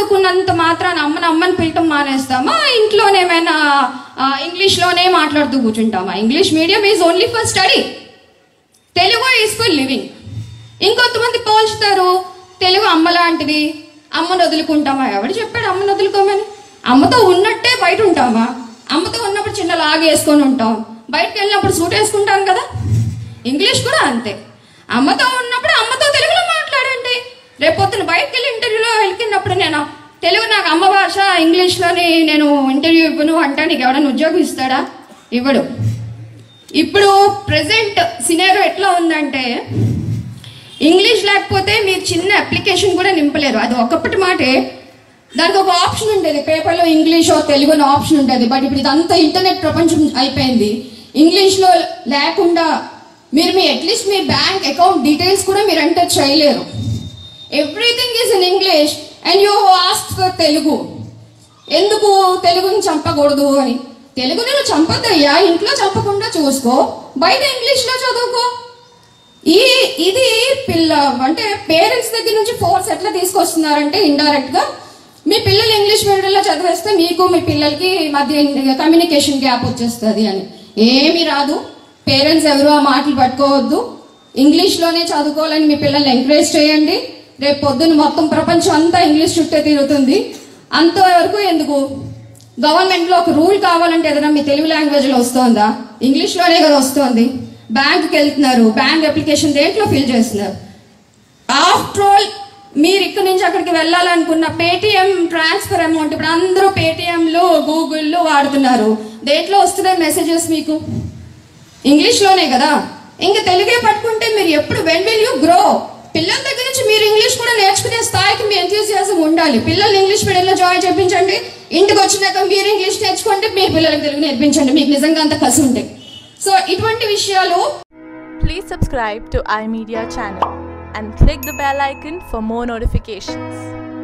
చదువుకున్నంత మాత్రాన అమ్మని అమ్మని పిలటం మానేస్తామా ఇంట్లోనేమైనా ఆ, ఇంగ్లీష్లోనే మాట్లాడుతూ కూర్చుంటామా English medium is only for study Telugu is for living ఇంకొంతమంది పోల్చుతారు తెలుగు అమ్మ లాంటిది అమ్మను వదులుకుంటామా ఎవడు చెప్పాడు అమ్మను వదులుకోమని అమ్మతో ఉన్నట్టే బయట ఉంటామా అమ్మతో ఉన్నప్పుడు చిన్న లాగ్ వేసుకొని ఉంటాం బయటకు వెళ్ళినప్పుడు సూట్ వేసుకుంటాం కదా ఇంగ్లీష్ కూడా అంతే అమ్మతో ఉన్నప్పుడు అమ్మతో తెలుగులో మాట్లాడండి రేపొద్దున బయటకు వెళ్ళి ఇంటర్వ్యూలో వెళ్ళినప్పుడు నేను తెలుగు నాకు అమ్మ భాష ఇంగ్లీష్లోని నేను ఇంటర్వ్యూ ఇవ్వను అంటే నీకు ఎవడైనా ఉద్యోగం ఇస్తాడా ఇవ్వడు ఇప్పుడు ప్రెసెంట్ సినేరో ఎట్లా ఉందంటే ఇంగ్లీష్ లేకపోతే మీరు చిన్న అప్లికేషన్ కూడా నింపలేరు అది ఒకప్పటి మాటే దానికి ఒక ఆప్షన్ ఉండేది పేపర్లో ఇంగ్లీష్ తెలుగు అని ఆప్షన్ ఉండేది బట్ ఇప్పుడు ఇదంతా ఇంటర్నెట్ ప్రపంచం అయిపోయింది ఇంగ్లీష్లో లేకుండా మీరు మీ అట్లీస్ట్ మీ బ్యాంక్ అకౌంట్ డీటెయిల్స్ కూడా మీరు ఎంటర్ చేయలేరు everything is in English and you ask for Telugu ఎందుకు తెలుగుని చంపకూడదు అని తెలుగుని నువ్వు చంపద్దయ్యా ఇంట్లో చంపకుండా చూసుకో బయట ఇంగ్లీష్లో చదువుకో ఈ ఇది పిల్ల అంటే పేరెంట్స్ దగ్గర నుంచి ఫోర్స్ ఎట్లా తీసుకొస్తున్నారంటే ఇండైరెక్ట్ గా మీ పిల్లలు ఇంగ్లీష్ మీడియంలో చదివేస్తే మీకు మీ పిల్లలకి మధ్య కమ్యూనికేషన్ గ్యాప్ వచ్చేస్తుంది అని ఏమీ రాదు పేరెంట్స్ ఎవరు ఆ మాటలు పట్టుకోవద్దు ఇంగ్లీష్లోనే చదువుకోవాలని మీ పిల్లల్ని ఎంకరేజ్ చేయండి రేపు పొద్దున్న మొత్తం ప్రపంచం అంతా ఇంగ్లీష్ చుట్టే తిరుగుతుంది అంతవరకు ఎందుకు గవర్నమెంట్లో ఒక రూల్ కావాలంటే ఏదైనా మీ తెలుగు లాంగ్వేజ్లో వస్తుందా ఇంగ్లీష్లోనే కదా వస్తుంది బ్యాంక్కి వెళ్తున్నారు బ్యాంక్ అప్లికేషన్ దేంట్లో ఫిల్ చేస్తున్నారు ఆఫ్టర్ ఆల్ మీరు ఇక్కడ నుంచి అక్కడికి వెళ్ళాలనుకున్న పేటిఎం ట్రాన్స్ఫర్ అమౌంట్ ఇప్పుడు అందరూ పేటిఎంలో గూగుల్లో వాడుతున్నారు దేంట్లో వస్తున్నాయి మెసేజెస్ మీకు ఇంగ్లీష్లోనే కదా ఇంకా తెలుగే పట్టుకుంటే మీరు ఎప్పుడు వెన్ విల్ యూ గ్రో పిల్లల దగ్గర నుంచి మీరు ఇంగ్లీష్ కూడా నేర్చుకునే స్థాయికి మీ ఎంతూసియాసం ఉండాలి పిల్లల్ని ఇంగ్లీష్ మీడియంలో జాయిన్ చేయించండి ఇంటికి వచ్చినాక మీరు ఇంగ్లీష్ నేర్చుకోండి మీ పిల్లలకి తెలుగు నేర్పించండి మీకు నిజంగా అంత కసి ఉంటే సో ఇటువంటి విషయాలు Please subscribe to iMedia channel and click the bell icon for more notifications.